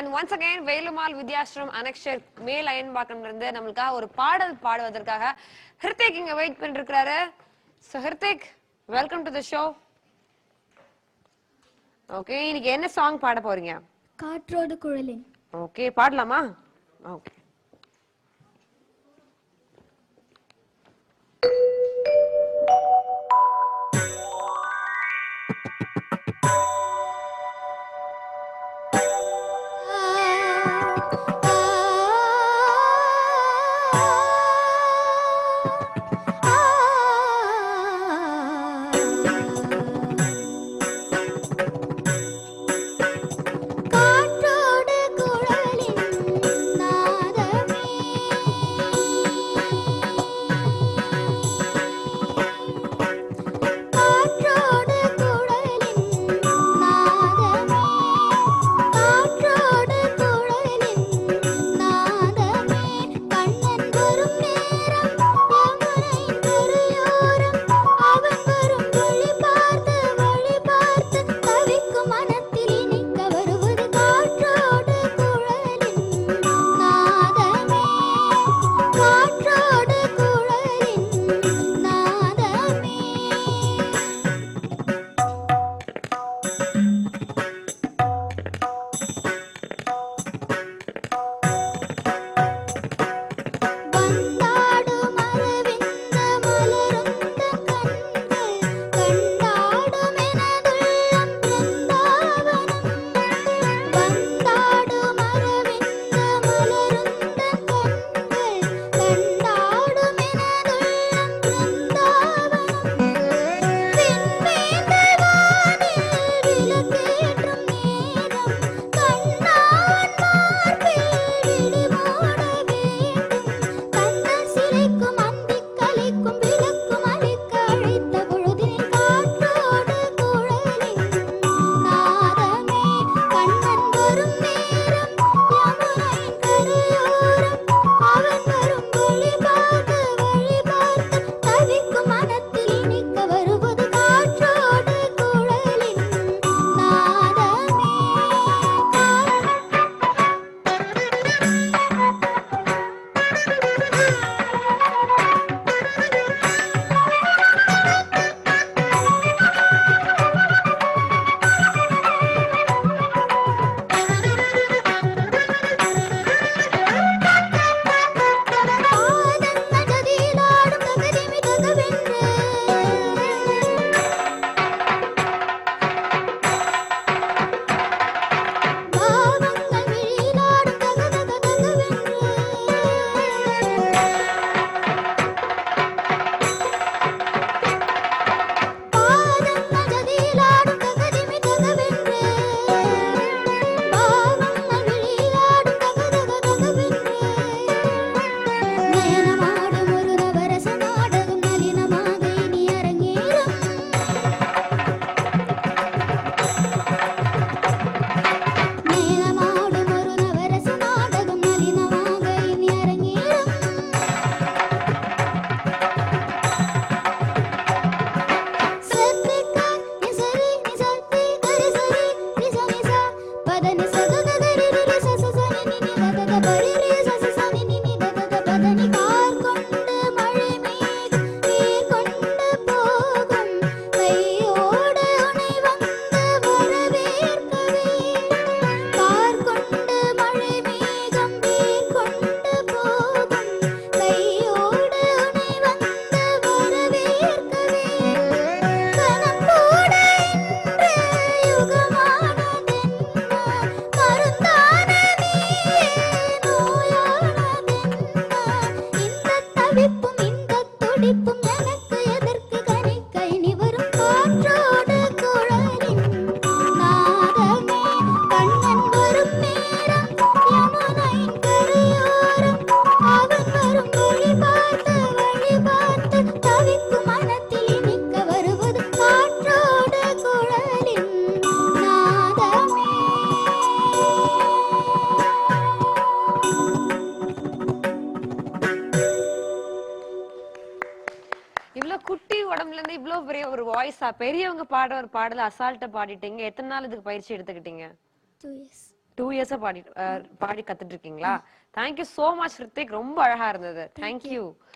and once again Velammal Vidyashram அனக்ஷர் மேல் அயன்பாக்கம்ல இருந்து நம்மளுக்காக ஒரு பாடல் பாடுவதற்காக ஹிருத்திக் இங்க வெயிட் பண்ணிருக்காரு so Hrithik welcome to the show okay இன்னைக்கு என்ன சாங் பாட போறீங்க காற்றோடு குழலின் ஓகே பாடலாமா ஓகே காற்றோடு குழலின் நாதமே காற்றோடு குழலின் நாதமே காற்றோடு குழலின் நாதமே கண்ணன் வரும் நேரம் யமுனை கரையோரம் அவன் வரும் வழி பார்த்து வழி பார்த்து தவிக்கும் மனத்தில் இனிக்க வருவது காற்றோடு குழலின் நாதமே காற்றோடு குழலின் நாதமே வந்தாடும் அரவிந்த மலருந்த கண்கள் கண்டாடும் எனதுள்ளம் பிருந்தாவனம் வந்தாடும் அரவிந்த மலருந்த கண்கள் கண்டாடும் எனதுள்ளம் பிருந்தாவனம் விண்மீன்கள் வானில் விளக்கேற்றும் நேரம் கண்ணான் மார்பில் விழி மூட வேண்டும் கண்ணன் சிலைக்கும் அந்திக் கலைக்கும் விளக்கும் அளிக்க அழைத்த பொழுதினில் காற்றோடு குழலின் நாதமே கண்ணன் வரும் நேரம் யமுனையின் கரையோரம் அவன் வரும் வழி பார்த்து வழி பார்த்து தவிக்கும் மனத்தில் இனிக்க வருவது காற்றோடு குழலின் நாதமே பாதங்கள் ஜதியிலாடும் ககதிமி ககவென்று பாவங்கள் விழியிலாடும் கககக ககவென்று பாதங்கள் ஜதியிலாடும் ககதிமி ககவென்று பாவங்கள் விழியிலாடும் கககக ககவென்று நயனமாடும் ஒரு நவரச நாடகம் நளினமாக இனி அரங்கேறும் நயனமாடும் ஒரு நவரச நாடகம் நளினமாக இனி அரங்கேறும் சத்திக நிசரி நிசத்தி கரி சரி நிச நிச பத நிச கக கரி ரி ச ச ச நி நி த த த பரி ரி ச ச ச நி நி நி த த த பத நி கார் கொண்டு மழை மேகம் நீர் கொண்டு போகும் கையோடு உனை வந்து வரவேற்கவே கார் கொண்டு மழை மேகம் நீர் கொண்டு போகும் கையோடு உனை வந்து வரவேற்கவே கனம் கூட இன்று யுகமானதென்ன மருந்தான நீயே நோயானதென்ன இந்தத் தவிப்பும் இந்தத் துடிப்பும் எனக்கு எதற்கு கணிக்க இனி வரும் காற்றோடு குழலின் நாதமே கண்ணன் வரும் நேரம் யமுனையின் கரையோரம் அவன் வரும் வழி பார்த்து வழி பார்த்து தவிக்கும் மனத்தில் இனிக்க வருவது காற்றோடு குழலின் நாதமே இவ்ளோ குட்டி உடம்புல இருந்து இவ்ளோ பெரிய ஒரு வாய்ஸா பெரியவங்க பாடுற ஒரு பாடல அசால்ட்டா பாடிட்டீங்க எத்தனை நாள் இதுக்கு பயிற்சி எடுத்துக்கிட்டீங்க டூ இயர்ஸ் டூ இயர்ஸா பாடி அஹ், பாடி கத்துட்டு இருக்கீங்களா தேங்க்யூ சோ மச் ஹிருத்திக் ரொம்ப அழகா இருந்தது தேங்க்யூ